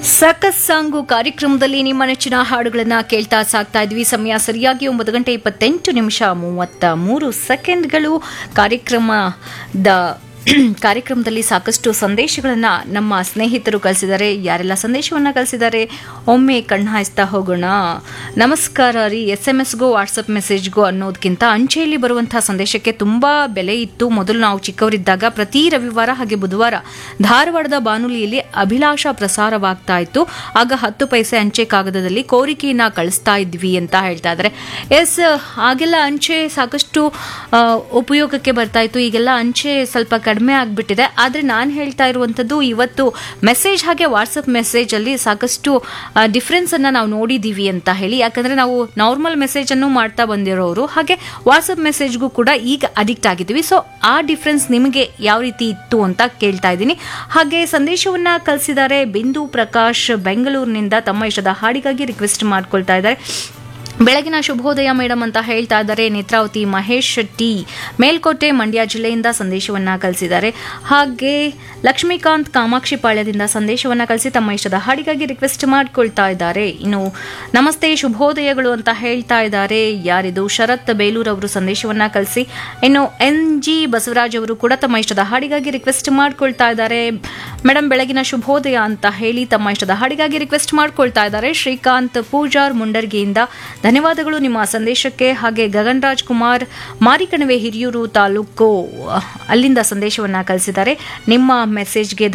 ಸಕಸ್ song ಕಾರ್ಯಕ್ರಮದಲ್ಲಿ ನಿಮ್ಮ ನೆಚ್ಚಿನ ಹಾಡುಗಳನ್ನ ಕೇಳ್ತಾ ಸಾಕ್ತಾ ಇದ್ವಿ ಸಮಯ ಸರಿಯಾಗಿ ಒಂಬತ್ತು ಗಂಟೆ ಇಪ್ಪತ್ತೆಂಟು ನಿಮಿಷ ಮೂವತ್ತ ಮೂರು ಸೆಕೆಂಡ್ಗಳು ಕಾರ್ಯಕ್ರಮದ ಕಾರ್ಯಕ್ರಮದಲ್ಲಿ ಸಾಕಷ್ಟು ಸಂದೇಶಗಳನ್ನ ನಮ್ಮ ಸ್ನೇಹಿತರು ಕಳಿಸಿದ್ದಾರೆ ಯಾರೆಲ್ಲ ಸಂದೇಶವನ್ನ ಕಳಿಸಿದ್ದಾರೆ ಒಮ್ಮೆ ಕಣ್ಣಾಯಿಸ್ತಾ ಹೋಗೋಣ ನಮಸ್ಕಾರ ರೀ ಎಸ್ ಎಂ ಎಸ್ಗೂ ವಾಟ್ಸಪ್ ಮೆಸೇಜ್ಗೂ ಅನ್ನೋದಕ್ಕಿಂತ ಅಂಚೆಯಲ್ಲಿ ಬರುವಂತಹ ಸಂದೇಶಕ್ಕೆ ತುಂಬಾ ಬೆಲೆ ಇತ್ತು ಮೊದಲು ನಾವು ಚಿಕ್ಕವರಿದ್ದಾಗ ಪ್ರತಿ ರವಿವಾರ ಹಾಗೆ ಬುಧವಾರ ಧಾರವಾಡದ ಬಾನುಲಿಯಲ್ಲಿ ಅಭಿಲಾಷ ಪ್ರಸಾರವಾಗ್ತಾ ಇತ್ತು ಆಗ ಹತ್ತು ಪೈಸೆ ಅಂಚೆ ಕಾಗದದಲ್ಲಿ ಕೋರಿಕೆಯನ್ನ ಕಳಿಸ್ತಾ ಇದ್ವಿ ಅಂತ ಹೇಳ್ತಾ ಇದ್ದಾರೆ ಎಸ್ ಆಗೆಲ್ಲ ಅಂಚೆ ಸಾಕಷ್ಟು ಆ, ಉಪಯೋಗಕ್ಕೆ ಬರ್ತಾ ಇತ್ತು ಈಗೆಲ್ಲ ಅಂಚೆ ಸ್ವಲ್ಪ ಕಡಿಮೆ ಆಗಿಬಿಟ್ಟಿದೆ ಆದರೆ ನಾನು ಹೇಳ್ತಾ ಇರುವಂಥದ್ದು ಇವತ್ತು ಮೆಸೇಜ್ ಹಾಗೆ ವಾಟ್ಸಪ್ ಮೆಸೇಜ್ ಅಲ್ಲಿ ಸಾಕಷ್ಟು ಡಿಫ್ರೆನ್ಸ್ ಅನ್ನ ನಾವು ನೋಡಿದೀವಿ ಅಂತ ಹೇಳಿ ಯಾಕಂದ್ರೆ ನಾವು ನಾರ್ಮಲ್ ಮೆಸೇಜ್ ಅನ್ನು ಮಾಡ್ತಾ ಬಂದಿರೋರು ಹಾಗೆ ವಾಟ್ಸಪ್ ಮೆಸೇಜ್ಗೂ ಕೂಡ ಈಗ ಅಡಿಕ್ಟ್ ಆಗಿದ್ದೀವಿ ಸೊ ಆ ಡಿಫ್ರೆನ್ಸ್ ನಿಮಗೆ ಯಾವ ರೀತಿ ಇತ್ತು ಅಂತ ಕೇಳ್ತಾ ಇದ್ದೀನಿ ಹಾಗೆ ಸಂದೇಶವನ್ನ ಕಳಿಸಿದ್ದಾರೆ ಬಿಂದು ಪ್ರಕಾಶ್ ಬೆಂಗಳೂರಿನಿಂದ ತಮ್ಮ ಇಷ್ಟದ ಹಾಡಿಗಾಗಿ ರಿಕ್ವೆಸ್ಟ್ ಮಾಡ್ಕೊಳ್ತಾ ಇದ್ದಾರೆ ಬೆಳಗಿನ ಶುಭೋದಯ ಮೇಡಮ್ ಅಂತ ಹೇಳ್ತಾ ಇದ್ದಾರೆ ನೇತ್ರಾವತಿ ಮಹೇಶ್ ಶೆಟ್ಟಿ ಮೇಲ್ಕೋಟೆ ಮಂಡ್ಯ ಜಿಲ್ಲೆಯಿಂದ ಸಂದೇಶವನ್ನ ಕಳಿಸಿದ್ದಾರೆ ಹಾಗೆ ಲಕ್ಷ್ಮೀಕಾಂತ್ ಕಾಮಾಕ್ಷಿ ಪಾಳ್ಯದಿಂದ ಸಂದೇಶವನ್ನ ಕಳಿಸಿ ತಮ್ಮ ಇಷ್ಟದ ಹಾಡಿಗಾಗಿ ರಿಕ್ವೆಸ್ಟ್ ಮಾಡ್ಕೊಳ್ತಾ ಇದ್ದಾರೆ ಇನ್ನು ನಮಸ್ತೆ ಶುಭೋದಯಗಳು ಅಂತ ಹೇಳ್ತಾ ಇದ್ದಾರೆ ಯಾರಿದು ಶರತ್ ಬೇಲೂರ್ ಅವರು ಸಂದೇಶವನ್ನ ಕಳಿಸಿ ಇನ್ನು ಎನ್ ಜಿ ಬಸವರಾಜ್ ಅವರು ಕೂಡ ತಮ್ಮ ಇಷ್ಟದ ಹಾಡಿಗಾಗಿ ರಿಕ್ವೆಸ್ಟ್ ಮಾಡ್ಕೊಳ್ತಾ ಇದ್ದಾರೆ ಮೇಡಮ್ ಬೆಳಗಿನ ಶುಭೋದಯ ಅಂತ ಹೇಳಿ ತಮ್ಮ ಇಷ್ಟದ ಹಾಡಿಗಾಗಿ ರಿಕ್ವೆಸ್ಟ್ ಮಾಡ್ಕೊಳ್ತಾ ಇದ್ದಾರೆ ಶ್ರೀಕಾಂತ್ ಪೂಜಾರ್ ಮುಂಡರ್ಗಿಯಿಂದ ಧನ್ಯವಾದಗಳು ನಿಮ್ಮ ಸಂದೇಶಕ್ಕೆ ಹಾಗೆ ಗಗನ್ ರಾಜ್ ಕುಮಾರ್ ಮಾರಿಕಣಿವೆ ಹಿರಿಯೂರು ತಾಲೂಕು ಅಲ್ಲಿಂದ ಸಂದೇಶವನ್ನ ಕಳಿಸಿದ್ದಾರೆ ನಿಮ್ಮ ಮೆಸೇಜ್ಗೆ